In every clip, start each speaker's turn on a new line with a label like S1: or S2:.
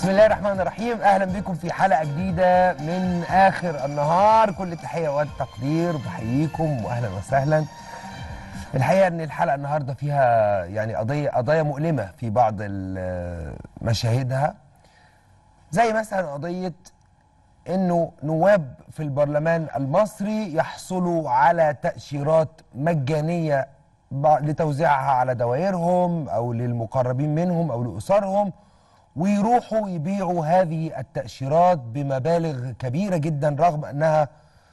S1: بسم الله الرحمن الرحيم اهلا بكم في حلقه جديده من اخر النهار كل التحيه والتقدير بحييكم واهلا وسهلا الحقيقه ان الحلقه النهارده فيها يعني قضيه قضايا مؤلمه في بعض ال- مشاهدها زي مثلا قضيه انه نواب في البرلمان المصري يحصلوا على تاشيرات مجانيه ب- لتوزيعها على دوائرهم او للمقربين منهم او لاسرهم ويروحوا يبيعوا هذه التاشيرات بمبالغ كبيره جدا رغم انها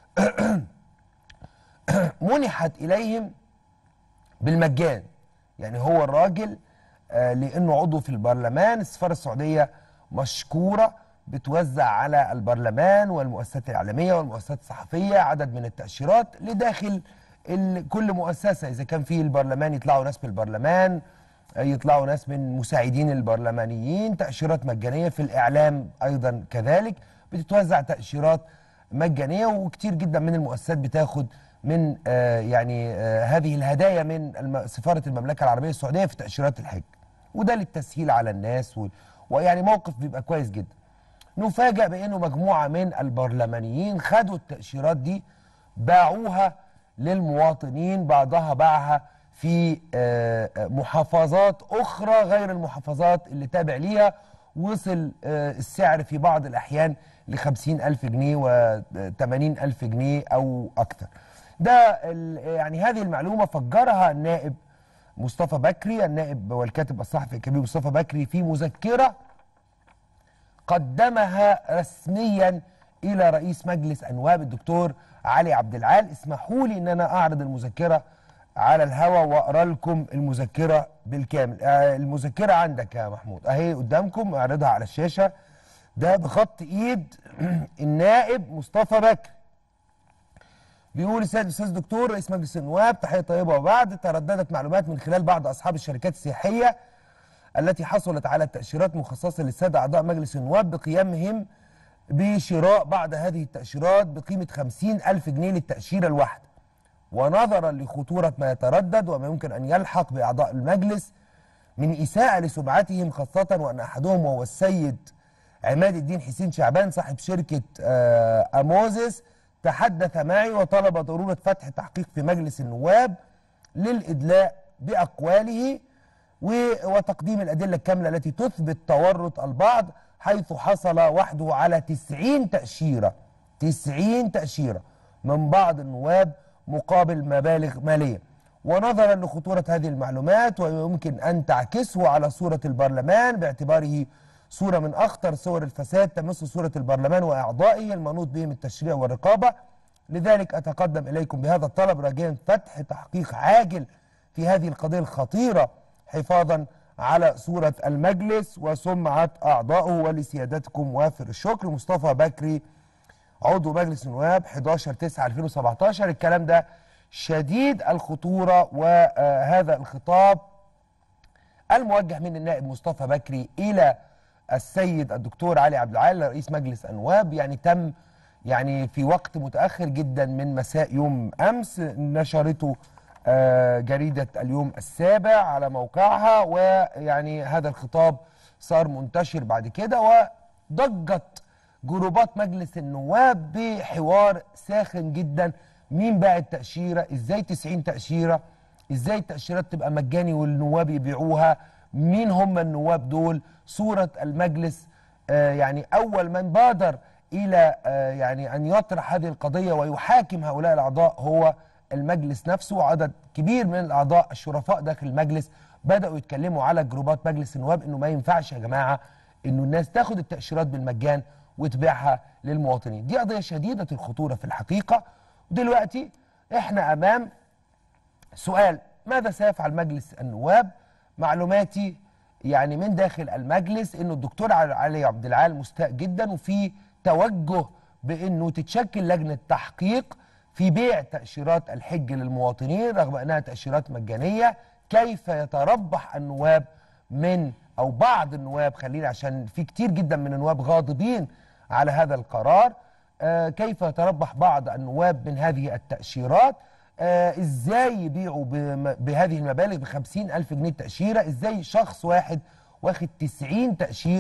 S1: منحت اليهم بالمجان يعني هو الراجل آه، لانه عضو في البرلمان السفاره السعوديه مشكوره بتوزع على البرلمان والمؤسسات الاعلاميه والمؤسسات الصحفيه عدد من التاشيرات لداخل ال- كل مؤسسه اذا كان في البرلمان يطلعوا ناس من البرلمان آه، يطلعوا ناس من مساعدين البرلمانيين تاشيرات مجانيه في الاعلام ايضا كذلك بتتوزع تاشيرات مجانيه وكتير جدا من المؤسسات بتاخد من آه، يعني آه، هذه الهدايا من الم- سفاره المملكه العربيه السعوديه في تاشيرات الحج وده للتسهيل على الناس و... ويعني موقف بيبقى كويس جدا نفاجأ بانه مجموعه من البرلمانيين خدوا التاشيرات دي باعوها للمواطنين بعضها باعها في آه، آه، محافظات اخرى غير المحافظات اللي تابع ليها وصل آه، السعر في بعض الاحيان ل ألف جنيه و ألف جنيه او اكثر ده ال- يعني هذه المعلومه فجرها النائب مصطفى بكري النائب والكاتب الصحفي الكبير مصطفى بكري في مذكره قدمها رسميا الى رئيس مجلس النواب الدكتور علي عبد العال اسمحوا لي ان انا اعرض المذكره على الهوا واقرا لكم المذكره بالكامل آه، المذكره عندك يا محمود اهي قدامكم اعرضها على الشاشه ده بخط ايد النائب مصطفى بكري بيقول السيد الاستاذ دكتور رئيس مجلس النواب تحيه طيبه وبعد ترددت معلومات من خلال بعض اصحاب الشركات السياحيه التي حصلت على تاشيرات مخصصه للساده اعضاء مجلس النواب بقيامهم بشراء بعض هذه التاشيرات بقيمه 50 ألف جنيه للتاشيره الواحده ونظرا لخطوره ما يتردد وما يمكن ان يلحق باعضاء المجلس من اساءه لسمعتهم خاصه وان احدهم وهو السيد عماد الدين حسين شعبان صاحب شركه آه، اموزس تحدث معي وطلب ضروره فتح تحقيق في مجلس النواب للادلاء باقواله و- وتقديم الادله الكامله التي تثبت تورط البعض حيث حصل وحده على 90 تاشيره 90 تاشيره من بعض النواب مقابل مبالغ ماليه ونظرا لخطوره هذه المعلومات ويمكن ان تعكسه على صوره البرلمان باعتباره صوره من اخطر صور الفساد تمس صوره البرلمان واعضائه المنوط بهم التشريع والرقابه لذلك اتقدم اليكم بهذا الطلب راجيا فتح تحقيق عاجل في هذه القضيه الخطيره حفاظا على صوره المجلس وسمعه اعضائه ولسيادتكم وافر الشكر مصطفى بكري عضو مجلس النواب 11 9 2017 الكلام ده شديد الخطوره وهذا الخطاب الموجه من النائب مصطفى بكري الى السيد الدكتور علي عبد العال رئيس مجلس النواب يعني تم يعني في وقت متاخر جدا من مساء يوم امس نشرته آه، جريده اليوم السابع على موقعها ويعني هذا الخطاب صار منتشر بعد كده وضجت جروبات مجلس النواب بحوار ساخن جدا مين باع التاشيره ازاي 90 تاشيره ازاي التاشيرات تبقى مجاني والنواب يبيعوها مين هم النواب دول صوره المجلس آه يعني اول من بادر الى آه يعني ان يطرح هذه القضيه ويحاكم هؤلاء الاعضاء هو المجلس نفسه وعدد كبير من الاعضاء الشرفاء داخل المجلس بداوا يتكلموا على جروبات مجلس النواب انه ما ينفعش يا جماعه انه الناس تاخد التاشيرات بالمجان وتبيعها للمواطنين دي قضيه شديده الخطوره في الحقيقه ودلوقتي احنا امام سؤال ماذا سيفعل مجلس النواب معلوماتي يعني من داخل المجلس انه الدكتور علي عبد العال مستاء جدا وفي توجه بانه تتشكل لجنه تحقيق في بيع تاشيرات الحج للمواطنين رغم انها تاشيرات مجانيه كيف يتربح النواب من او بعض النواب خلينا عشان في كتير جدا من النواب غاضبين على هذا القرار آه كيف يتربح بعض النواب من هذه التاشيرات آه ازاي يبيعوا بم- بهذه المبالغ ب ألف جنيه تاشيره ازاي شخص واحد واخد 90 تاشيره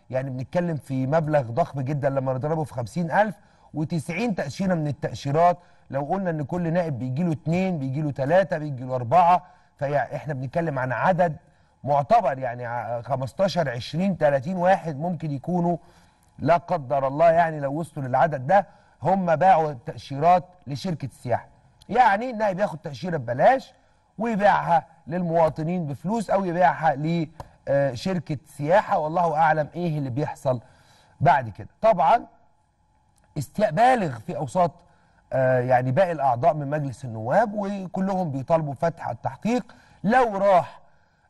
S1: يعني بنتكلم في مبلغ ضخم جدا لما نضربه في 50000 و90 تأشيرة من التأشيرات لو قلنا ان كل نائب بيجي له اثنين بيجي له ثلاثة بيجي له أربعة فاحنا بنتكلم عن عدد معتبر يعني ع- 15 20 30 واحد ممكن يكونوا لا قدر الله يعني لو وصلوا للعدد ده هم باعوا التأشيرات لشركة السياحة يعني النائب ياخد تأشيرة ببلاش ويبيعها للمواطنين بفلوس او يبيعها لشركة سياحة والله اعلم ايه اللي بيحصل بعد كده طبعا استياء بالغ في اوساط آه، يعني باقي الاعضاء من مجلس النواب وكلهم بيطالبوا فتح التحقيق لو راح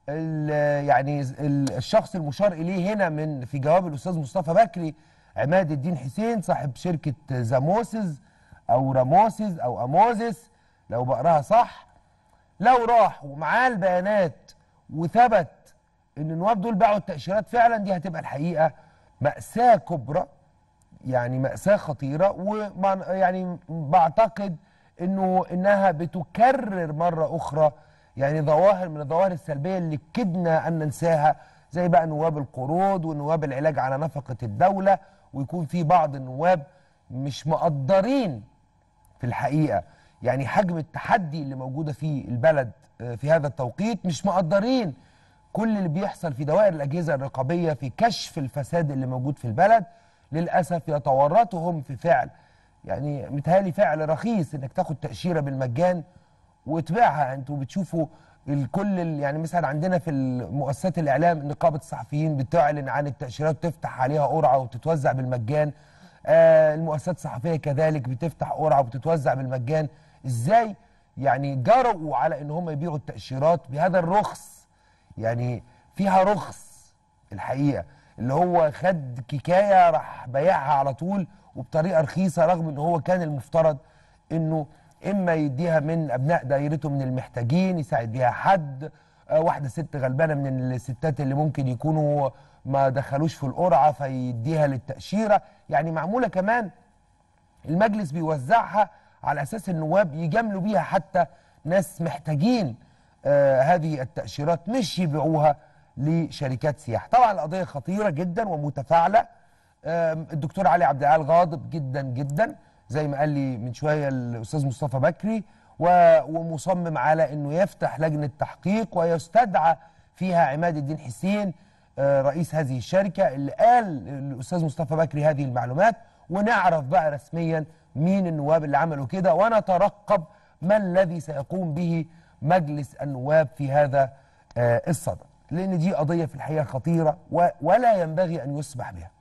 S1: ال- يعني ال- الشخص المشار اليه هنا من في جواب الاستاذ مصطفى بكري عماد الدين حسين صاحب شركه زاموسز او راموسز او اموزس لو بقراها صح لو راح ومعاه البيانات وثبت ان النواب دول باعوا التاشيرات فعلا دي هتبقى الحقيقه ماساه كبرى يعني مأساة خطيرة وما يعني بعتقد انه انها بتكرر مرة اخرى يعني ظواهر من الظواهر السلبية اللي كدنا ان ننساها زي بقى نواب القروض ونواب العلاج على نفقة الدولة ويكون في بعض النواب مش مقدرين في الحقيقة يعني حجم التحدي اللي موجودة في البلد آه، في هذا التوقيت مش مقدرين كل اللي بيحصل في دوائر الأجهزة الرقابية في كشف الفساد اللي موجود في البلد للأسف يتورطوا هم في فعل يعني متهيألي فعل رخيص انك تاخد تأشيرة بالمجان وتبيعها انتوا بتشوفوا الكل ال- يعني مثلا عندنا في مؤسسات الاعلام نقابه الصحفيين بتعلن عن التاشيرات وتفتح عليها قرعه وتتوزع بالمجان آه المؤسسات الصحفيه كذلك بتفتح قرعه وبتتوزع بالمجان ازاي يعني جرؤوا على ان هم يبيعوا التاشيرات بهذا الرخص يعني فيها رخص الحقيقه اللي هو خد كيكايه راح بايعها على طول وبطريقه رخيصه رغم ان هو كان المفترض انه اما يديها من ابناء دايرته من المحتاجين يساعد بيها حد آه، واحده ست غلبانه من الستات اللي ممكن يكونوا ما دخلوش في القرعه فيديها للتاشيره يعني معموله كمان المجلس بيوزعها على اساس النواب يجاملوا بيها حتى ناس محتاجين آه هذه التاشيرات مش يبيعوها لشركات سياحه طبعا القضيه خطيره جدا ومتفاعله آه الدكتور علي عبد العال غاضب جدا جدا زي ما قال لي من شويه الاستاذ مصطفى بكري و- ومصمم على انه يفتح لجنه تحقيق ويستدعى فيها عماد الدين حسين آه، رئيس هذه الشركه اللي قال الاستاذ مصطفى بكري هذه المعلومات ونعرف بقى رسميا مين النواب اللي عملوا كده ونترقب ما الذي سيقوم به مجلس النواب في هذا آه، الصدد لان دي قضيه في الحقيقه خطيره و- ولا ينبغي ان يسمح بها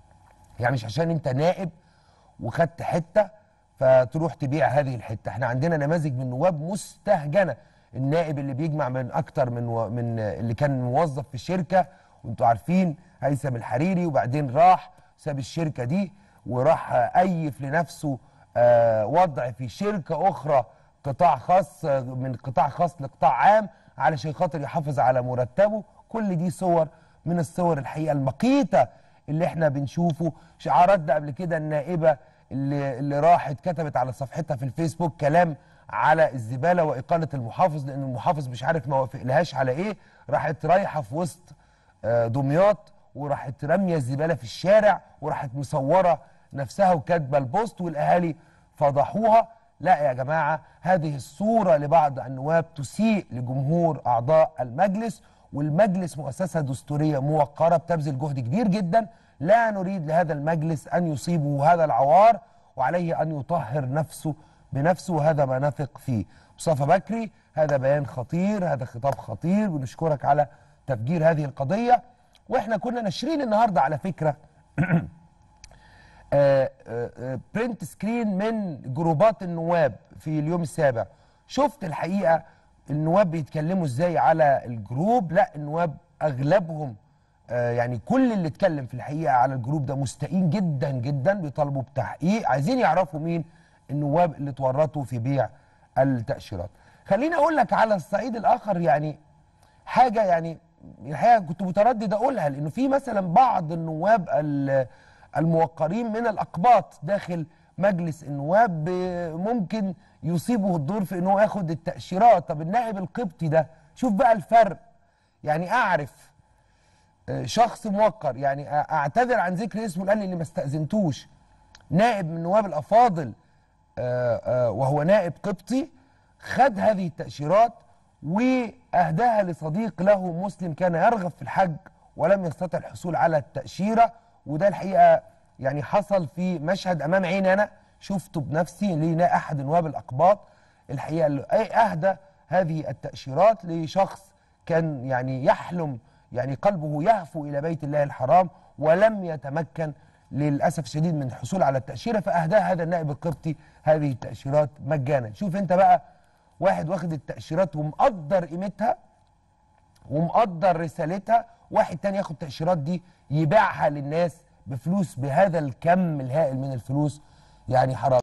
S1: يعني مش عشان انت نائب وخدت حته فتروح تبيع هذه الحته احنا عندنا نماذج من نواب مستهجنه النائب اللي بيجمع من اكتر من و... من اللي كان موظف في الشركه وانتوا عارفين هيثم الحريري وبعدين راح ساب الشركه دي وراح آه، ايف لنفسه آه، وضع في شركه اخرى قطاع خاص آه، من قطاع خاص لقطاع عام علشان خاطر يحافظ على مرتبه كل دي صور من الصور الحقيقه المقيته اللي احنا بنشوفه شعارات ده قبل كده النائبه اللي اللي راحت كتبت على صفحتها في الفيسبوك كلام على الزباله واقاله المحافظ لان المحافظ مش عارف ما وافقلهاش على ايه راحت رايحه في وسط آه، دمياط وراحت راميه الزباله في الشارع وراحت مصوره نفسها وكاتبه البوست والاهالي فضحوها لا يا جماعه هذه الصوره لبعض النواب تسيء لجمهور اعضاء المجلس والمجلس مؤسسه دستوريه موقره بتبذل جهد كبير جدا لا نريد لهذا المجلس ان يصيبه هذا العوار وعليه ان يطهر نفسه بنفسه وهذا ما نثق فيه مصطفى بكري هذا بيان خطير هذا خطاب خطير بنشكرك على تفجير هذه القضيه واحنا كنا ناشرين النهارده على فكره برنت سكرين من جروبات النواب في اليوم السابع شفت الحقيقه النواب بيتكلموا ازاي على الجروب لا النواب اغلبهم آه، يعني كل اللي اتكلم في الحقيقه على الجروب ده مستائين جدا جدا بيطالبوا بتحقيق عايزين يعرفوا مين النواب اللي اتورطوا في بيع التاشيرات خليني اقول لك على الصعيد الاخر يعني حاجه يعني الحقيقه كنت متردد اقولها لانه في مثلا بعض النواب ال- الموقرين من الاقباط داخل مجلس النواب ب- ممكن يصيبه الدور في انه ياخد التاشيرات طب النائب القبطي ده شوف بقى الفرق يعني اعرف آه، شخص موقر يعني أ- اعتذر عن ذكر اسمه الان لاني ما استاذنتوش نائب من نواب الافاضل آه، آه، وهو نائب قبطي خد هذه التاشيرات واهداها لصديق له مسلم كان يرغب في الحج ولم يستطع الحصول على التاشيره وده الحقيقه يعني حصل في مشهد امام عيني انا شفته بنفسي لنا احد نواب الاقباط الحقيقه اللي أي اهدى هذه التاشيرات لشخص كان يعني يحلم يعني قلبه يهفو الى بيت الله الحرام ولم يتمكن للاسف الشديد من الحصول على التاشيره فاهداها هذا النائب القبطي هذه التاشيرات مجانا شوف انت بقى واحد واخد التاشيرات ومقدر قيمتها ومقدر رسالتها واحد تاني ياخد التاشيرات دي يبيعها للناس بفلوس بهذا الكم الهائل من الفلوس يعني حرام